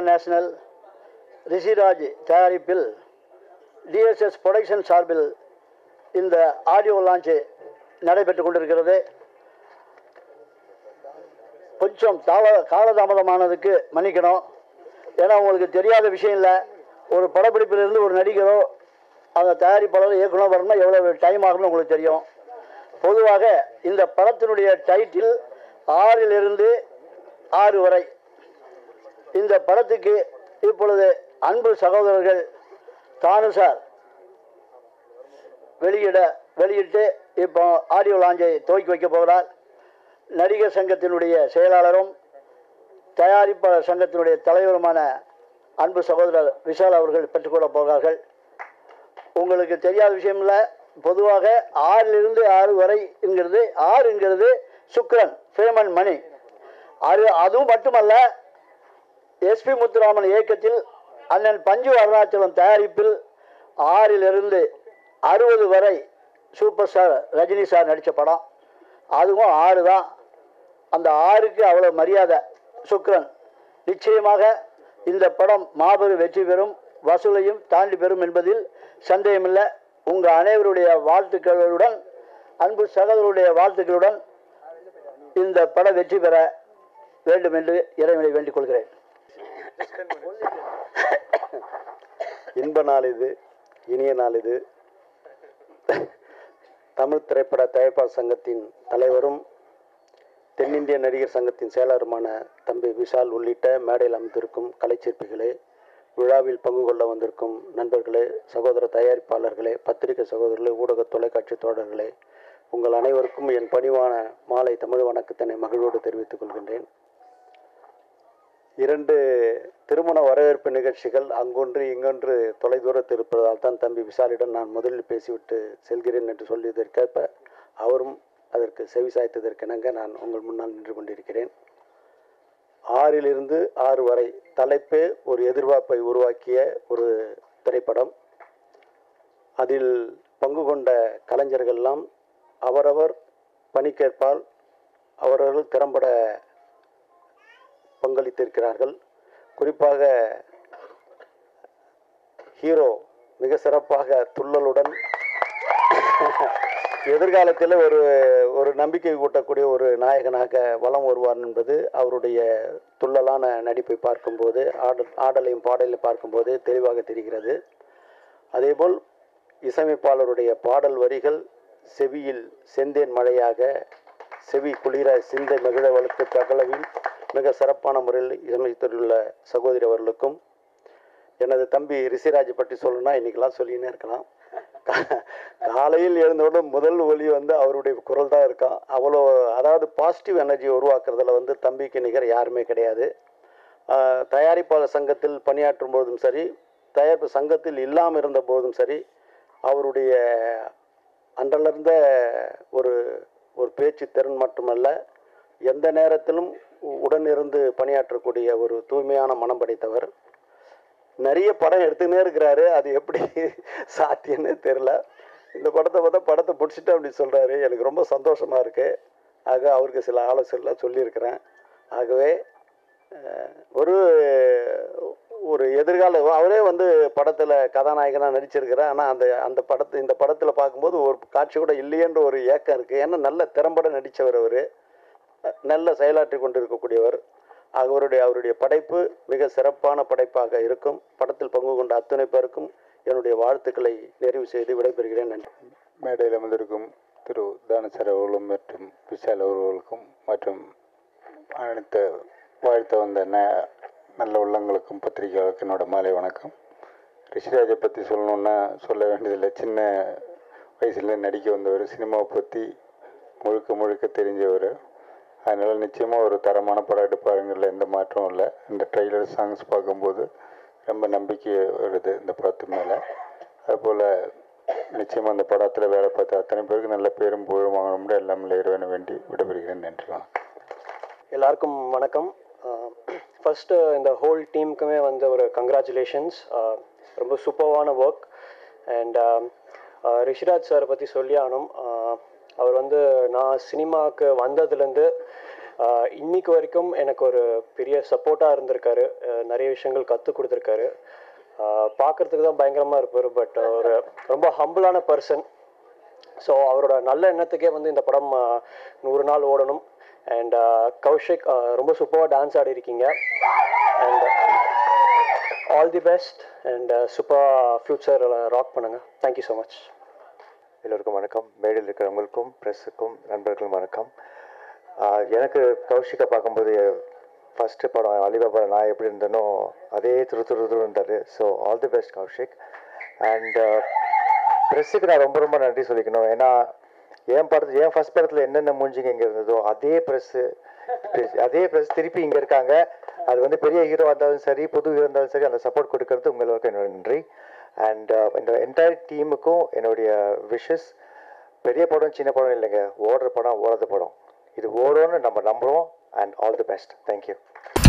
international Rishiraj தயாரிப்பில் TDS production சார்பில் இந்த ஆடியோ லான்ச்சு நடைபெற்று கொண்டிருக்கிறது கொஞ்சம் தாம காலதாமதமானதுக்கு மன்னிக்கணும் ஏன்னா உங்களுக்கு தெரியாத விஷயம் இல்லை ஒரு படப்பிடிப்பிலிருந்து ஒரு நடிகரோ அந்த தயாரிப்பாளர் இயக்குனர் வரணும்னா எவ்வளோ டைம் ஆகும்னு உங்களுக்கு தெரியும் பொதுவாக இந்த படத்தினுடைய டைட்டில் ஆறிலிருந்து ஆறு வரை இந்த படத்துக்கு இப்பொழுது அன்பு சகோதரர்கள் தானு சார் வெளியிட வெளியிட்டு இப்போ ஆடியோ லாஞ்சை துவக்கி வைக்க போகிறார் நடிகர் சங்கத்தினுடைய செயலாளரும் தயாரிப்பாளர் சங்கத்தினுடைய தலைவருமான அன்பு சகோதரர் விஷால் அவர்கள் பெற்றுக்கொள்ள போகிறார்கள் உங்களுக்கு தெரியாத விஷயம் இல்லை பொதுவாக ஆறிலிருந்து ஆறு வரை என்கிறது ஆறுங்கிறது சுக்ரன் ஃபேமன் மணி அது அதுவும் மட்டுமல்ல எஸ்பி முத்துராமன் இயக்கத்தில் அண்ணன் பஞ்சு அருணாச்சலம் தயாரிப்பில் ஆறிலிருந்து அறுபது வரை சூப்பர் ஸ்டார் ரஜினி சார் நடித்த படம் அதுவும் ஆறு தான் அந்த ஆறுக்கு அவ்வளோ மரியாதை சுக்ரன் நிச்சயமாக இந்த படம் மாபெரும் வெற்றி பெறும் வசூலையும் தாண்டி பெறும் என்பதில் சந்தேகமில்லை உங்கள் அனைவருடைய வாழ்த்துக்களுடன் அன்பு சகோதரருடைய வாழ்த்துக்களுடன் இந்த படம் வெற்றி பெற வேண்டும் என்று இறைவனை வேண்டிக் கொள்கிறேன் இன்ப நாள் இது இனிய நாள் இது தமிழ் திரைப்பட தயாரிப்பாளர் சங்கத்தின் தலைவரும் தென்னிந்திய நடிகர் சங்கத்தின் செயலருமான தம்பி விஷால் உள்ளிட்ட மேடையில் அமைந்திருக்கும் கலைச்சிற்பிகளே விழாவில் பங்கு கொள்ள வந்திருக்கும் நண்பர்களே சகோதர தயாரிப்பாளர்களே பத்திரிகை சகோதரர்களே ஊடக தொலைக்காட்சி தோழர்களே உங்கள் அனைவருக்கும் என் பணிவான மாலை தமிழ் வணக்கத்தினை மகிழ்வோடு தெரிவித்துக் கொள்கின்றேன் இரண்டு திருமண வரவேற்பு நிகழ்ச்சிகள் அங்கொன்று இங்கொன்று தொலைதூரத்தில் இருப்பதால் தான் தம்பி விசாலிடம் நான் முதலில் பேசிவிட்டு செல்கிறேன் என்று சொல்லியதற்கேற்ப அவரும் அதற்கு செவி சாய்த்ததற்கெனங்க நான் உங்கள் முன்னால் நின்று கொண்டிருக்கிறேன் ஆறிலிருந்து ஆறு வரை தலைப்பே ஒரு எதிர்பார்ப்பை உருவாக்கிய ஒரு திரைப்படம் அதில் பங்கு கொண்ட கலைஞர்கள்லாம் அவரவர் பணிக்கேற்பால் அவரவர்கள் திறம்பட பங்களித்திருக்கிறார்கள் குறிப்பாக ஹீரோ மிக சிறப்பாக துள்ளலுடன் எதிர்காலத்தில் ஒரு ஒரு நம்பிக்கை ஊட்டக்கூடிய ஒரு நாயகனாக வலம் வருவார் என்பது அவருடைய துள்ளலான நடிப்பை பார்க்கும்போது ஆடல் ஆடலையும் பாடலையும் பார்க்கும்போது தெளிவாக தெரிகிறது அதேபோல் இசையமைப்பாளருடைய பாடல் வரிகள் செவியில் செந்தேன் மழையாக செவி குளிர சிந்தை மகிழ வளர்த்து தகவலில் மிக சிறப்பான முறையில் இசையமைத்துள்ள சகோதரி அவர்களுக்கும் எனது தம்பி ரிஷிராஜ் பற்றி சொல்லணும்னா இன்றைக்கெல்லாம் சொல்லினே இருக்கலாம் கா- காலையில் எழுந்தவுடன் முதல் ஒலி வந்து அவருடைய குரல் தான் இருக்கான் அவ்வளோ அதாவது பாசிட்டிவ் எனர்ஜி உருவாக்குறதுல வந்து தம்பிக்கு நிகர் யாருமே கிடையாது ஆஹ், தயாரிப்பாளர் சங்கத்தில் பணியாற்றும் போதும் சரி தயாரிப்பு சங்கத்தில் இல்லாமல் இருந்த போதும் சரி அவருடைய அன்றலர்ந்த ஒரு ஒரு பேச்சு திறன் மட்டுமல்ல எந்த நேரத்திலும் உ- உடனிருந்து பணியாற்றக்கூடிய ஒரு தூய்மையான மனம் படைத்தவர் நிறைய படம் எடுத்துக்கினே இருக்கிறாரு அது எப்படி சாத்தியன்னு தெரில இந்த படத்தை பார்த்தா படத்தை பிடிச்சிட்டு அப்படி சொல்கிறாரு எனக்கு ரொம்ப சந்தோஷமாக இருக்குது ஆக அவருக்கு சில ஆலோசனைலாம் சொல்லியிருக்கிறேன் ஆகவே அஹ், ஒரு ஒரு எதிர்கால அவரே வந்து படத்தில் கதாநாயகனாக நடிச்சிருக்கிறேன் ஆனால் அந்த அந்த படத்தை இந்த படத்தில் பார்க்கும்போது ஒரு காட்சி கூட இல்லையென்ற ஒரு ஏக்கம் இருக்குது ஏன்னா நல்ல திறம்பட நடித்தவர் அவர் நல்ல செயலாற்றி கொண்டிருக்கக்கூடியவர் அவருடைய அவருடைய படைப்பு மிக சிறப்பான படைப்பாக இருக்கும் படத்தில் பங்கு கொண்ட அத்தனை பேருக்கும் என்னுடைய வாழ்த்துக்களை நிறைவு செய்து விடைபெறுகிறேன் நன்றி மேடையில் அமர்ந்திருக்கும் திரு தானசர் அவர்களும் மற்றும் விஷால் அவர்களுக்கும் மற்றும் அனைத்து வாழ்த்த வந்த ந நல்ல உள்ளங்களுக்கும் பத்திரிகையாளருக்கும் என்னோட மாலை வணக்கம் ரிஷிராஜை பற்றி சொல்லணுன்னா சொல்ல வேண்டியதில்லை சின்ன வயசுல நடிக்க வந்தவர் சினிமாவை பற்றி முழுக்க முழுக்க தெரிஞ்சவர் அதனால் நிச்சயமாக ஒரு தரமான படம் எடுப்பாருங்கிறதுல எந்த மாற்றமும் இல்லை இந்த ட்ரெய்லர் சாங்ஸ் பார்க்கும்போது ரொம்ப நம்பிக்கை வருது இந்த படத்து மேலே அதுபோல் நிச்சயமாக அந்த படத்தில் வேலை பார்த்த அத்தனை பேருக்கு நல்ல பேரும் புகழும் வாங்கணும்னு எல்லாம் இறைவனை வேண்டி விடைபெறுகிறேன் நன்றி வணக்கம் எல்லாருக்கும் வணக்கம் ஃபஸ்ட்டு இந்த ஹோல் டீமுக்குமே வந்து ஒரு கங்க்ராச்சுலேஷன்ஸ் ரொம்ப சூப்பர்வான ஒர்க் அண்ட் ரிஷிராஜ் சாரை பற்றி சொல்லி ஆகணும் ஆஹ் அவர் வந்து நான் சினிமாவுக்கு வந்ததுலேருந்து ஆஹ் இன்னைக்கு வரைக்கும் எனக்கு ஒரு பெரிய சப்போர்ட்டாக இருந்திருக்காரு ஆஹ் நிறைய விஷயங்கள் கற்றுக் கொடுத்துருக்காரு பார்க்குறதுக்கு தான் பயங்கரமாக இருப்பார் பட் ஒரு ரொம்ப ஹம்பிளான பர்சன் ஸோ அவரோட நல்ல எண்ணத்துக்கே வந்து இந்த படம் ஆஹ் நூறு நாள் ஓடணும் அண்ட் கௌஷிக் ஆஹ் ரொம்ப சூப்பராக டான்ஸ் ஆடி இருக்கீங்க and all the best and super future rock பண்ணுங்கள் தேங்க்யூ ஸோ மச் எல்லோருக்கும் வணக்கம் மேடையில் இருக்கிறவங்களுக்கும் ப்ரெஸ்ஸுக்கும் நண்பர்களுக்கும் வணக்கம் ஆஹ் எனக்கு கௌஷிகை பார்க்கும்போது ஃபஸ்ட்டு படம் அலிபாபா நான் எப்படி இருந்தேனோ அதே துரு துரு துரு இருந்தார் so all the best Kaushik and ப்ரெஸ்ஸுக்கு நான் ரொம்ப ரொம்ப நன்றி சொல்லிக்கணும் ஏன்னா என் படத்து என் ஃபஸ்ட் படத்தில் என்னென்ன மூஞ்சிங்க இங்கே இருந்ததோ அதே ப்ரெஸ்ஸு அதே ப்ரெஸ் திருப்பி இங்கே இருக்காங்க அது வந்து பெரிய ஹீரோ இருந்தாலும் சரி புது ஹீரோ இருந்தாலும் சரி அந்த சப்போர்ட் கொடுக்கறது உங்களுக்கு என்னோட நன்றி அண்ட் இந்த என்டையர் டீமுக்கும் என்னுடைய விஷஸ் பெரிய படம் சின்ன படம் இல்லைங்க ஓடுற படம் ஓடாத படம் இது ஓடும்னு நம்ம நம்புகிறோம் and all the best thank you